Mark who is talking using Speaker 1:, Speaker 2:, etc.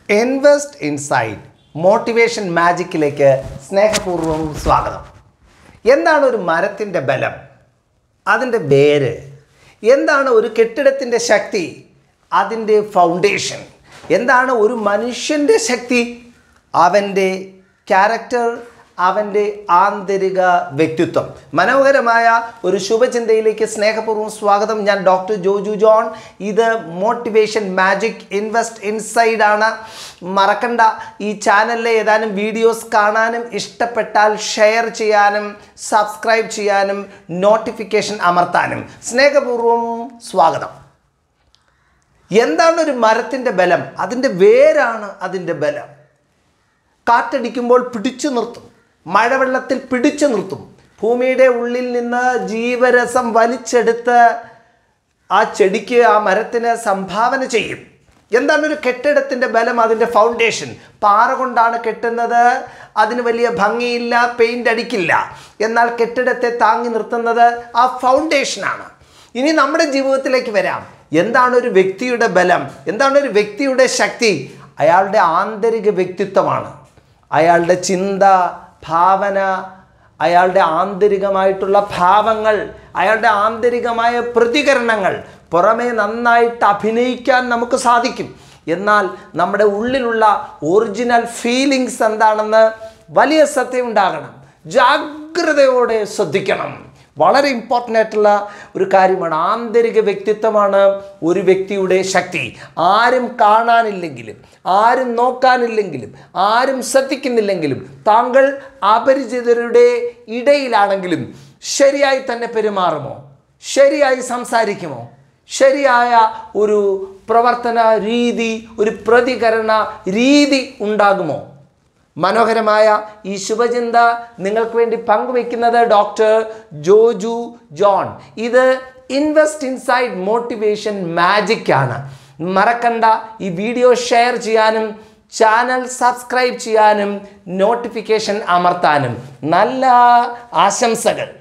Speaker 1: invest inside motivation മാജിക്കിലേക്ക് സ്നേഹപൂർവ്വം സ്വാഗതം എന്താണ് ഒരു മരത്തിൻ്റെ ബലം അതിൻ്റെ വേര് എന്താണ് ഒരു കെട്ടിടത്തിൻ്റെ ശക്തി അതിൻ്റെ ഫൗണ്ടേഷൻ എന്താണ് ഒരു മനുഷ്യൻ്റെ ശക്തി അവൻ്റെ ക്യാരക്ടർ അവൻ്റെ ആന്തരിക വ്യക്തിത്വം മനോഹരമായ ഒരു ശുഭചിന്തയിലേക്ക് സ്നേഹപൂർവ്വം സ്വാഗതം ഞാൻ ഡോക്ടർ ജോജു ജോൺ ഇത് മോട്ടിവേഷൻ മാജിക് ഇൻവെസ്റ്റ് ഇൻസൈഡ് ആണ് മറക്കണ്ട ഈ ചാനലിലെ ഏതാനും വീഡിയോസ് കാണാനും ഇഷ്ടപ്പെട്ടാൽ ഷെയർ ചെയ്യാനും സബ്സ്ക്രൈബ് ചെയ്യാനും നോട്ടിഫിക്കേഷൻ അമർത്താനും സ്നേഹപൂർവ്വം സ്വാഗതം എന്താണ് ഒരു മരത്തിൻ്റെ ബലം അതിൻ്റെ വേരാണ് അതിൻ്റെ ബലം കാറ്റടിക്കുമ്പോൾ പിടിച്ചു നിർത്തും മഴവെള്ളത്തിൽ പിടിച്ചു നിർത്തും ഭൂമിയുടെ ഉള്ളിൽ നിന്ന് ജീവരസം വലിച്ചെടുത്ത് ആ ചെടിക്ക് ആ മരത്തിന് സംഭാവന ചെയ്യും എന്താണ് ഒരു കെട്ടിടത്തിൻ്റെ ബലം അതിൻ്റെ ഫൗണ്ടേഷൻ പാറ കൊണ്ടാണ് കെട്ടുന്നത് അതിന് വലിയ ഭംഗിയില്ല പെയിൻ്റ് അടിക്കില്ല എന്നാൽ കെട്ടിടത്തെ താങ്ങി നിർത്തുന്നത് ആ ഫൗണ്ടേഷനാണ് ഇനി നമ്മുടെ ജീവിതത്തിലേക്ക് വരാം എന്താണ് ഒരു വ്യക്തിയുടെ ബലം എന്താണ് ഒരു വ്യക്തിയുടെ ശക്തി അയാളുടെ ആന്തരിക വ്യക്തിത്വമാണ് അയാളുടെ ചിന്ത ഭാവന അയാളുടെ ആന്തരികമായിട്ടുള്ള ഭാവങ്ങൾ അയാളുടെ ആന്തരികമായ പ്രതികരണങ്ങൾ പുറമേ നന്നായിട്ട് അഭിനയിക്കാൻ നമുക്ക് സാധിക്കും എന്നാൽ നമ്മുടെ ഉള്ളിലുള്ള ഒറിജിനൽ ഫീലിങ്സ് എന്താണെന്ന് വലിയ സത്യം ഉണ്ടാകണം ജാഗ്രതയോടെ ശ്രദ്ധിക്കണം വളരെ ഇമ്പോർട്ടൻ്റ് ആയിട്ടുള്ള ഒരു കാര്യമാണ് ആന്തരിക വ്യക്തിത്വമാണ് ഒരു വ്യക്തിയുടെ ശക്തി ആരും കാണാനില്ലെങ്കിലും ആരും നോക്കാനില്ലെങ്കിലും ആരും ശ്രദ്ധിക്കുന്നില്ലെങ്കിലും താങ്കൾ അപരിചിതരുടെ ഇടയിലാണെങ്കിലും ശരിയായി തന്നെ പെരുമാറുമോ ശരിയായി സംസാരിക്കുമോ ശരിയായ ഒരു പ്രവർത്തന രീതി ഒരു പ്രതികരണ രീതി ഉണ്ടാകുമോ മനോഹരമായ ഈ ശുഭചിന്ത നിങ്ങൾക്ക് വേണ്ടി പങ്കുവെക്കുന്നത് ഡോക്ടർ ജോജു ജോൺ ഇത് ഇൻവെസ്റ്റ് ഇൻസൈഡ് മോട്ടിവേഷൻ മാജിക് ആണ് മറക്കണ്ട ഈ വീഡിയോ ഷെയർ ചെയ്യാനും ചാനൽ സബ്സ്ക്രൈബ് ചെയ്യാനും നോട്ടിഫിക്കേഷൻ അമർത്താനും നല്ല ആശംസകൾ